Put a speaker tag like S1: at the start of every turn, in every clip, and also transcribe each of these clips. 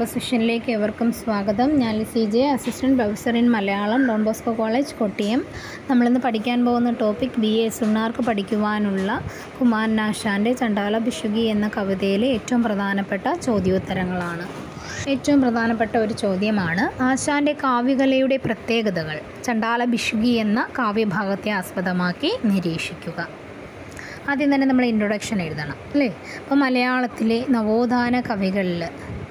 S1: campus വിഷനിലേക്ക് ഏവർക്കും സ്വാഗതം ഞാൻ C J assistant professor in Malayalam Don Bosco college Kottiyam നമ്മളിന്ന് പഠിക്കാൻ പോകുന്ന ടോപ്പിക് ബി എ സുണ്ണാർക്ക് പഠിക്കുവാനുള്ള കുമാരനാശാൻ്റെ ചണ്ടാല ഭിഷുകി എന്ന കവിതയിലെ ഏറ്റവും പ്രധാനപ്പെട്ട ചോദ്യോത്തരങ്ങളാണ് ഏറ്റവും പ്രധാനപ്പെട്ട ഒരു ചോദ്യമാണ് ആശാൻ്റെ കാവ്യകലയുടെ പ്രത്യേകതകൾ ചണ്ടാല ഭിഷുകി എന്ന കാവ്യഭാഗത്തെ ആസ്പദമാക്കി നിരീക്ഷിക്കുക ആദ്യം തന്നെ നമ്മൾ ഇൻട്രൊഡക്ഷൻ എഴുതണം അല്ലേ അപ്പോൾ മലയാളത്തിലെ നവോത്ഥാന കവികളിൽ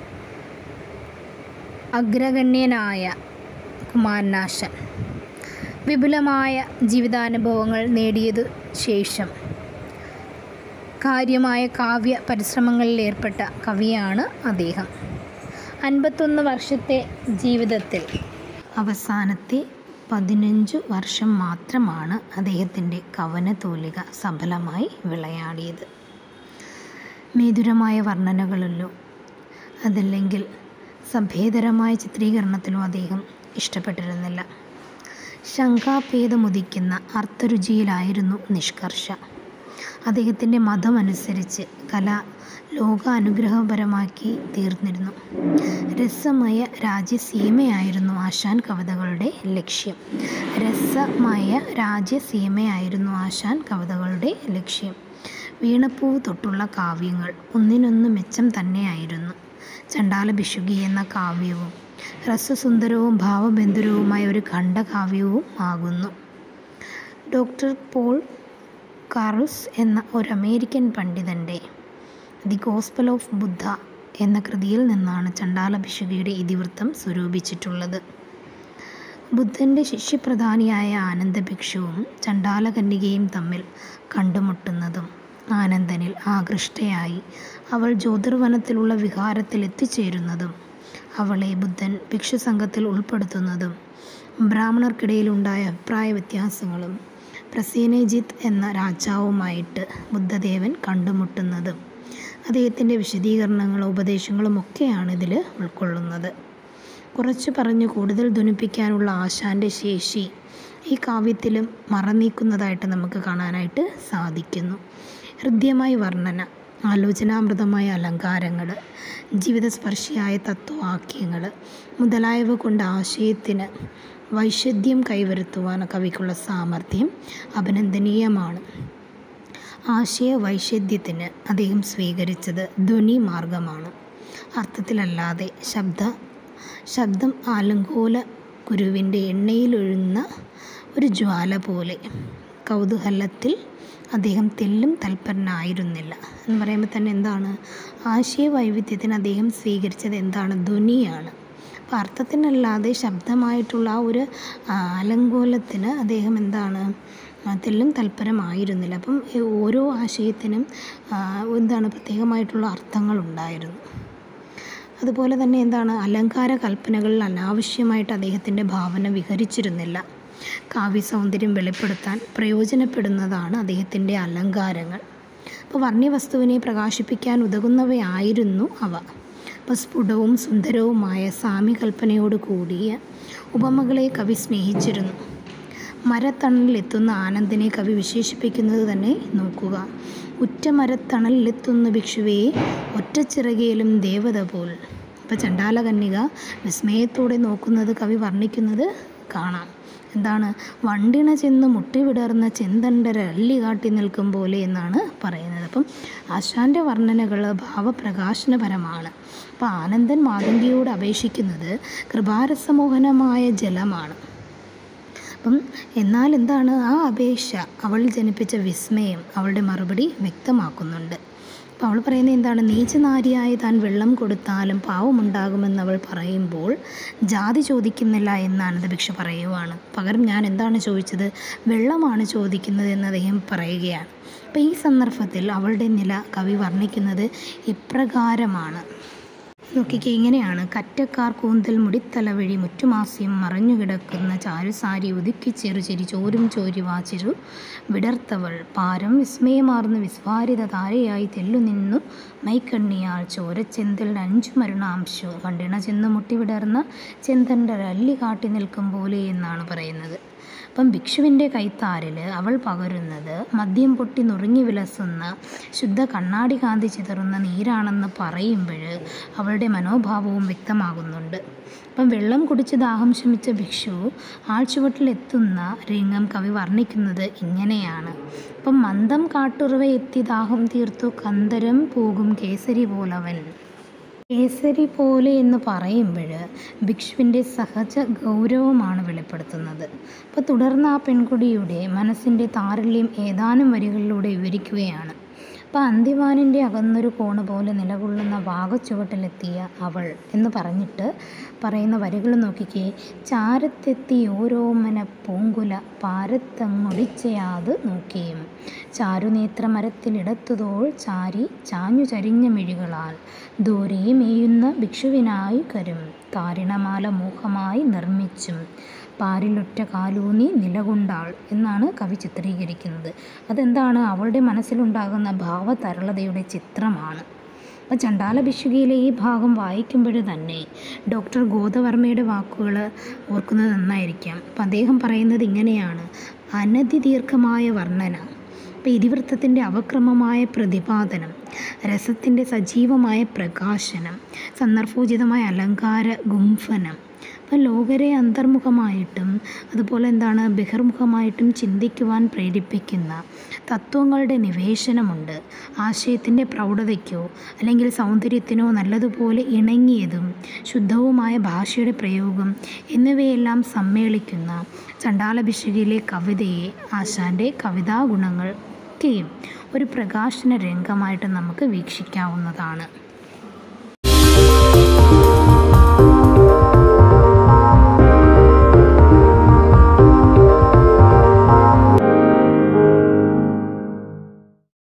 S1: അഗ്രഗണ്യനായ കുമാരനാശൻ വിപുലമായ ജീവിതാനുഭവങ്ങൾ നേടിയതു ശേഷം കാര്യമായ കാവ്യ പരിശ്രമങ്ങളിൽ ഏർപ്പെട്ട കവിയാണ് അദ്ദേഹം അൻപത്തൊന്ന് വർഷത്തെ ജീവിതത്തിൽ അവസാനത്തെ പതിനഞ്ചു വർഷം മാത്രമാണ് അദ്ദേഹത്തിൻ്റെ കവനതൂലിക സഫലമായി വിളയാടിയത് മേധുരമായ വർണ്ണനകളിലോ അതല്ലെങ്കിൽ സഭേദരമായ ചിത്രീകരണത്തിലോ അദ്ദേഹം ഇഷ്ടപ്പെട്ടിരുന്നില്ല ശങ്കാഭേദമുദിക്കുന്ന അർത്ഥരുചിയിലായിരുന്നു നിഷ്കർഷ അദ്ദേഹത്തിൻ്റെ മതമനുസരിച്ച് കല ലോകാനുഗ്രഹപരമാക്കി തീർന്നിരുന്നു രസമയ രാജ്യസീമയായിരുന്നു ആശാൻ കവിതകളുടെ ലക്ഷ്യം രസമയ രാജ്യസീമയായിരുന്നു ആശാൻ കവിതകളുടെ ലക്ഷ്യം വീണപ്പൂവ് തൊട്ടുള്ള കാവ്യങ്ങൾ ഒന്നിനൊന്ന് മെച്ചം തന്നെയായിരുന്നു ചണ്ടാല ഭിഷുകി എന്ന കാവ്യവും രസസുന്ദരവും ഭാവബന്ധുരവുമായ ഒരു ഖണ്ഡകാവ്യവും ആകുന്നു ഡോക്ടർ പോൾ കാറുസ് എന്ന ഒരു അമേരിക്കൻ പണ്ഡിതൻ്റെ ദി ഗോസ്പൽ ഓഫ് ബുദ്ധ എന്ന കൃതിയിൽ നിന്നാണ് ചണ്ടാല ഭിഷുകിയുടെ ഇതിവൃത്തം സ്വരൂപിച്ചിട്ടുള്ളത് ബുദ്ധൻ്റെ ശിഷ്യപ്രധാനിയായ ആനന്ദഭിക്ഷുവും ചണ്ടാലകന്യകയും തമ്മിൽ കണ്ടുമുട്ടുന്നതും ആനന്ദനിൽ ആകൃഷ്ടയായി അവൾ ജ്യോതിർവനത്തിലുള്ള വിഹാരത്തിൽ എത്തിച്ചേരുന്നതും അവളെ ബുദ്ധൻ ഭിക്ഷുസംഘത്തിൽ ഉൾപ്പെടുത്തുന്നതും ബ്രാഹ്മണർക്കിടയിലുണ്ടായ അഭിപ്രായ വ്യത്യാസങ്ങളും പ്രസേനജിത്ത് എന്ന രാജാവുമായിട്ട് ബുദ്ധദേവൻ കണ്ടുമുട്ടുന്നതും അദ്ദേഹത്തിൻ്റെ വിശദീകരണങ്ങളും ഉപദേശങ്ങളും ഒക്കെയാണ് ഇതിൽ ഉൾക്കൊള്ളുന്നത് കുറച്ച് പറഞ്ഞ് കൂടുതൽ ധ്വനിപ്പിക്കാനുള്ള ആശാൻ്റെ ശേഷി ഈ കാവ്യത്തിലും മറനീക്കുന്നതായിട്ട് നമുക്ക് കാണാനായിട്ട് സാധിക്കുന്നു ഹൃദ്യമായ വർണ്ണന ആലോചനാമൃതമായ അലങ്കാരങ്ങൾ ജീവിതസ്പർശിയായ തത്വവാക്യങ്ങൾ മുതലായവ കൊണ്ട് ആശയത്തിന് വൈശദ്യം കൈവരുത്തുവാൻ കവിക്കുള്ള സാമർഥ്യം അഭിനന്ദനീയമാണ് ആശയ വൈശദ്യത്തിന് അദ്ദേഹം സ്വീകരിച്ചത് ധ്വനി മാർഗമാണ് അർത്ഥത്തിലല്ലാതെ ശബ്ദ ശബ്ദം ആലങ്കോല കുരുവിൻ്റെ എണ്ണയിലൊഴുന്ന ഒരു ജ്വാല പോലെ കൗതൂഹലത്തിൽ അദ്ദേഹം തെല്ലും തൽപരനായിരുന്നില്ല എന്ന് പറയുമ്പോൾ തന്നെ എന്താണ് ആശയ വൈവിധ്യത്തിന് അദ്ദേഹം സ്വീകരിച്ചത് എന്താണ് ധ്വനിയാണ് അപ്പോൾ അർത്ഥത്തിനല്ലാതെ ശബ്ദമായിട്ടുള്ള ആ ഒരു അലങ്കോലത്തിന് അദ്ദേഹം എന്താണ് തെല്ലും തൽപരമായിരുന്നില്ല അപ്പം ഓരോ ആശയത്തിനും എന്താണ് പ്രത്യേകമായിട്ടുള്ള അർത്ഥങ്ങളുണ്ടായിരുന്നു അതുപോലെ തന്നെ എന്താണ് അലങ്കാര കൽപ്പനകളിൽ അനാവശ്യമായിട്ട് അദ്ദേഹത്തിൻ്റെ ഭാവന വിഹരിച്ചിരുന്നില്ല കാവ്യ സൗന്ദര്യം വെളിപ്പെടുത്താൻ പ്രയോജനപ്പെടുന്നതാണ് അദ്ദേഹത്തിൻ്റെ അലങ്കാരങ്ങൾ അപ്പോൾ വർണ്ണ്യവസ്തുവിനെ പ്രകാശിപ്പിക്കാൻ ഉതകുന്നവയായിരുന്നു അവ അപ്പോൾ സ്ഫുടവും സുന്ദരവുമായ സാമ്യകൽപ്പനയോട് കൂടിയ ഉപമകളെ കവി സ്നേഹിച്ചിരുന്നു മരത്തണലിലെത്തുന്ന ആനന്ദിനെ കവി വിശേഷിപ്പിക്കുന്നത് തന്നെ നോക്കുക ഉറ്റ മരത്തണലിലെത്തുന്ന ഭിക്ഷുവേ ഒറ്റച്ചിറകയിലും ദേവത പോൽ ഇപ്പോൾ ചണ്ടാലകന്യക വിസ്മയത്തോടെ നോക്കുന്നത് കവി വർണ്ണിക്കുന്നത് കാണാം എന്താണ് വണ്ടിണ ചെന്ന് മുട്ടിവിടർന്ന ചെന്തണ്ടര അല്ലി കാട്ടി നിൽക്കും പോലെ എന്നാണ് പറയുന്നത് അപ്പം ആശാൻ്റെ വർണ്ണനകൾ ഭാവപ്രകാശനപരമാണ് അപ്പോൾ ആനന്ദൻ മാതങ്കിയോട് അപേക്ഷിക്കുന്നത് കൃപാരസമോഹനമായ ജലമാണ് അപ്പം എന്നാൽ എന്താണ് ആ അപേക്ഷ അവൾ ജനിപ്പിച്ച വിസ്മയം അവളുടെ മറുപടി വ്യക്തമാക്കുന്നുണ്ട് അപ്പോൾ അവൾ പറയുന്നത് എന്താണ് നീചനാരിയായി താൻ വെള്ളം കൊടുത്താലും പാവമുണ്ടാകുമെന്ന് അവൾ പറയുമ്പോൾ ജാതി ചോദിക്കുന്നില്ല എന്ന് അനന്തഭിക്ഷ പറയുവാണ് പകരം ഞാൻ എന്താണ് ചോദിച്ചത് വെള്ളമാണ് ചോദിക്കുന്നത് എന്ന് അദ്ദേഹം പറയുകയാണ് അപ്പോൾ ഈ സന്ദർഭത്തിൽ അവളുടെ നില കവി വർണ്ണിക്കുന്നത് ഇപ്രകാരമാണ് നോക്കിക്കേ ഇങ്ങനെയാണ് കറ്റക്കാർ കൂന്തൽ മുടിത്തലവഴി മുറ്റുമാസ്യം മറഞ്ഞുകിടക്കുന്ന ചാരുസാരി ഉതുക്കി ചെറുചെരി ചോരും ചോരി വാച്ചിരു വിടർത്തവൾ പാരം വിസ്മയമാർന്ന വിസ്ഫാരിത താരയായി തെല്ലു നിന്നു മൈക്കണ്ണിയാൾ ചോരച്ചെന്തൽ അഞ്ചു മരുണാംശു വണ്ടിണ ചെന്ന് മുട്ടിവിടർന്ന ചെന്തണ്ട രല്ലി കാട്ടി നിൽക്കും പോലെ എന്നാണ് പറയുന്നത് അപ്പം ഭിക്ഷുവിൻ്റെ കൈത്താരിൽ അവൾ പകരുന്നത് മദ്യം പൊട്ടി നുറുങ്ങി വിലസുന്ന ശുദ്ധ കണ്ണാടി കാന്തി ചിതറുന്ന നീരാണെന്ന് പറയുമ്പോൾ അവളുടെ അവളുടെ മനോഭാവവും വ്യക്തമാകുന്നുണ്ട് അപ്പം വെള്ളം കുടിച്ച് ദാഹം ശമിച്ച ഭിക്ഷു ആഴ്ചവട്ടിലെത്തുന്ന രംഗം കവി വർണ്ണിക്കുന്നത് ഇങ്ങനെയാണ് അപ്പം മന്ദം കാട്ടുറവ എത്തി ദാഹം തീർത്തു കന്തരം പോകും കേസരി പോലവൻ കേസരി പോലെ എന്ന് പറയുമ്പോൾ ഭിക്ഷുവിൻ്റെ സഹജ ഗൗരവമാണ് വെളിപ്പെടുത്തുന്നത് അപ്പോൾ തുടർന്ന് ആ പെൺകുടിയുടെ മനസ്സിൻ്റെ താരല്യം ഏതാനും വരികളിലൂടെ വിവരിക്കുകയാണ് അപ്പോൾ അന്തിവാനിൻ്റെ അകന്നൊരു കോണ് പോലെ നിലകൊള്ളുന്ന വാഗച്ചുവട്ടിലെത്തിയ അവൾ എന്ന് പറഞ്ഞിട്ട് പറയുന്ന വരികൾ നോക്കിക്കേ ചാരത്തെത്തി ഓരോമന പൂങ്കുല പാരത്തങ്ങൊടിച്ചയാത് നോക്കിയും ചാരുനേത്ര മരത്തിലിടത്തുതോൾ ചാരി ചാഞ്ഞു ചരിഞ്ഞ മിഴികളാൽ ദൂരെ മേയുന്ന ഭിക്ഷുവിനായി കരും കാരിണമാല മോഹമായി നിർമ്മിച്ചും പാരിലൊറ്റ കാലൂന്നി നിലകൊണ്ടാൾ എന്നാണ് കവി ചിത്രീകരിക്കുന്നത് അതെന്താണ് അവളുടെ മനസ്സിലുണ്ടാകുന്ന ഭാവതരളതയുടെ ചിത്രമാണ് അപ്പോൾ ചണ്ടാല ഭിക്ഷുകിയിലെ ഈ ഭാഗം വായിക്കുമ്പോൾ തന്നെ ഡോക്ടർ ഗോദവർമ്മയുടെ വാക്കുകൾ ഓർക്കുന്നത് നന്നായിരിക്കാം അപ്പം അദ്ദേഹം പറയുന്നത് ഇങ്ങനെയാണ് അനതിദീർഘമായ വർണ്ണന അപ്പോൾ ഇതിവൃത്തത്തിൻ്റെ അവക്രമമായ പ്രതിപാദനം രസത്തിൻ്റെ സജീവമായ പ്രകാശനം സന്ദർഭോചിതമായ അലങ്കാര ഗുംഫനം അപ്പം ലോകരെ അന്തർമുഖമായിട്ടും അതുപോലെ എന്താണ് ബഹിർമുഖമായിട്ടും ചിന്തിക്കുവാൻ പ്രേരിപ്പിക്കുന്ന തത്വങ്ങളുടെ നിവേശനമുണ്ട് ആശയത്തിൻ്റെ പ്രൗഢതയ്ക്കോ അല്ലെങ്കിൽ സൗന്ദര്യത്തിനോ നല്ലതുപോലെ ഇണങ്ങിയതും ശുദ്ധവുമായ ഭാഷയുടെ പ്രയോഗം എന്നിവയെല്ലാം സമ്മേളിക്കുന്ന ചണ്ടാലഭിഷകിലെ കവിതയെ ആശാൻ്റെ കവിതാഗുണങ്ങൾ ഒക്കെയും ഒരു പ്രകാശന രംഗമായിട്ട് നമുക്ക് വീക്ഷിക്കാവുന്നതാണ്